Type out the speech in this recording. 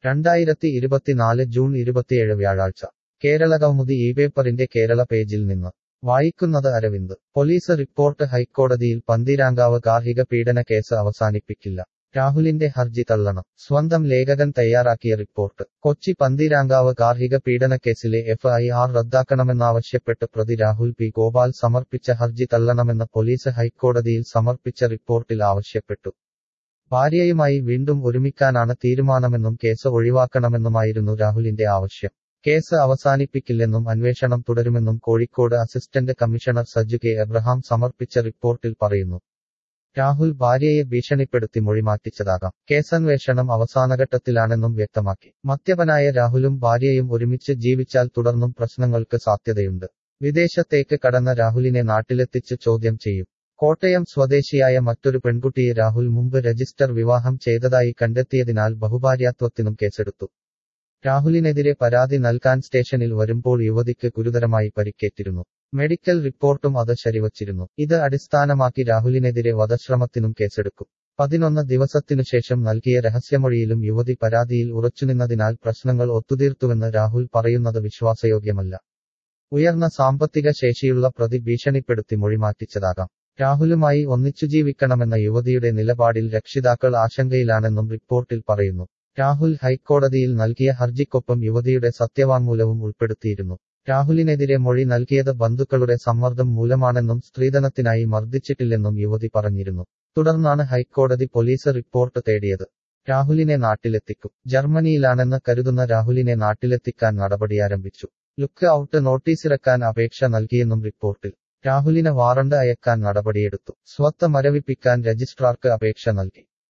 രണ്ടായിരത്തി ഇരുപത്തിനാല് ജൂൺ ഇരുപത്തിയേഴ് വ്യാഴാഴ്ച കേരളകൗമുദി ഈ പേപ്പറിന്റെ കേരള പേജിൽ നിന്ന് വായിക്കുന്നത് അരവിന്ദ് പോലീസ് റിപ്പോർട്ട് ഹൈക്കോടതിയിൽ പന്തീരാങ്കാവ് ഗാർഹിക പീഡന കേസ് അവസാനിപ്പിക്കില്ല രാഹുലിന്റെ ഹർജി തള്ളണം സ്വന്തം ലേഖകൻ തയ്യാറാക്കിയ റിപ്പോർട്ട് കൊച്ചി പന്തീരാങ്കാവ് ഗാർഹിക പീഡനക്കേസിലെ എഫ് ഐ ആർ റദ്ദാക്കണമെന്നാവശ്യപ്പെട്ട് പ്രതി രാഹുൽ പി ഗോപാൽ സമർപ്പിച്ച ഹർജി തള്ളണമെന്ന് പോലീസ് ഹൈക്കോടതിയിൽ സമർപ്പിച്ച റിപ്പോർട്ടിൽ ആവശ്യപ്പെട്ടു ഭാര്യയുമായി വീണ്ടും ഒരുമിക്കാനാണ് തീരുമാനമെന്നും കേസ് ഒഴിവാക്കണമെന്നുമായിരുന്നു രാഹുലിന്റെ ആവശ്യം കേസ് അവസാനിപ്പിക്കില്ലെന്നും അന്വേഷണം തുടരുമെന്നും Kozhikode assistant commissioner Sajju K Abraham സമർപ്പിച്ച റിപ്പോർട്ടിൽ പറയുന്നു രാഹുൽ ഭാര്യയെ ഭീഷണിപ്പെടുത്തി മൊഴിമാറ്റിച്ചതാകാം കേസന്വേഷണം അവസാനഘട്ടത്തിലാണെന്നും വ്യക്തമാക്കി മദ്യപനായ രാഹുലും ഭാര്യയും ഒരുമിച്ച് ജീവിച്ചാൽ തുടർന്നും പ്രശ്നങ്ങൾക്ക് സാധ്യതയുണ്ട് വിദേശത്തേക്ക് കടന്ന രാഹുലിനെ നാട്ടിലെത്തിച്ച് ചോദ്യം ചെയ്യും കോട്ടയം സ്വദേശിയായ മറ്റൊരു പെൺകുട്ടിയെ രാഹുൽ മുമ്പ് രജിസ്റ്റർ വിവാഹം ചെയ്തതായി കണ്ടെത്തിയതിനാൽ ബഹുഭാര്യാത്വത്തിനും കേസെടുത്തു രാഹുലിനെതിരെ പരാതി നൽകാൻ സ്റ്റേഷനിൽ വരുമ്പോൾ യുവതിക്ക് ഗുരുതരമായി പരിക്കേറ്റിരുന്നു മെഡിക്കൽ റിപ്പോർട്ടും അത് ശരിവച്ചിരുന്നു ഇത് അടിസ്ഥാനമാക്കി രാഹുലിനെതിരെ വധശ്രമത്തിനും കേസെടുക്കും പതിനൊന്ന് ദിവസത്തിനുശേഷം നൽകിയ രഹസ്യമൊഴിയിലും യുവതി പരാതിയിൽ ഉറച്ചുനിന്നതിനാൽ പ്രശ്നങ്ങൾ ഒത്തുതീർത്തുവെന്ന് രാഹുൽ പറയുന്നത് വിശ്വാസയോഗ്യമല്ല ഉയർന്ന സാമ്പത്തിക ശേഷിയുള്ള പ്രതി ഭീഷണിപ്പെടുത്തി മൊഴിമാറ്റിച്ചതാകാം രാഹുലുമായി ഒന്നിച്ചു ജീവിക്കണമെന്ന യുവതിയുടെ നിലപാടിൽ രക്ഷിതാക്കൾ ആശങ്കയിലാണെന്നും റിപ്പോർട്ടിൽ പറയുന്നു രാഹുൽ ഹൈക്കോടതിയിൽ നൽകിയ ഹർജിക്കൊപ്പം യുവതിയുടെ സത്യവാങ്മൂലവും ഉൾപ്പെടുത്തിയിരുന്നു രാഹുലിനെതിരെ മൊഴി നൽകിയത് ബന്ധുക്കളുടെ സമ്മർദ്ദം മൂലമാണെന്നും സ്ത്രീധനത്തിനായി മർദ്ദിച്ചിട്ടില്ലെന്നും യുവതി പറഞ്ഞിരുന്നു തുടർന്നാണ് ഹൈക്കോടതി പോലീസ് റിപ്പോർട്ട് തേടിയത് രാഹുലിനെ നാട്ടിലെത്തിക്കും ജർമ്മനിയിലാണെന്ന് കരുതുന്ന രാഹുലിനെ നാട്ടിലെത്തിക്കാൻ നടപടി ആരംഭിച്ചു ലുക്ക് ഔട്ട് നോട്ടീസിറക്കാൻ അപേക്ഷ നൽകിയെന്നും റിപ്പോർട്ടിൽ രാഹുലിന് വാറണ്ട് അയക്കാൻ നടപടിയെടുത്തു സ്വത്ത് മരവിപ്പിക്കാൻ രജിസ്ട്രാർക്ക് അപേക്ഷ നൽകി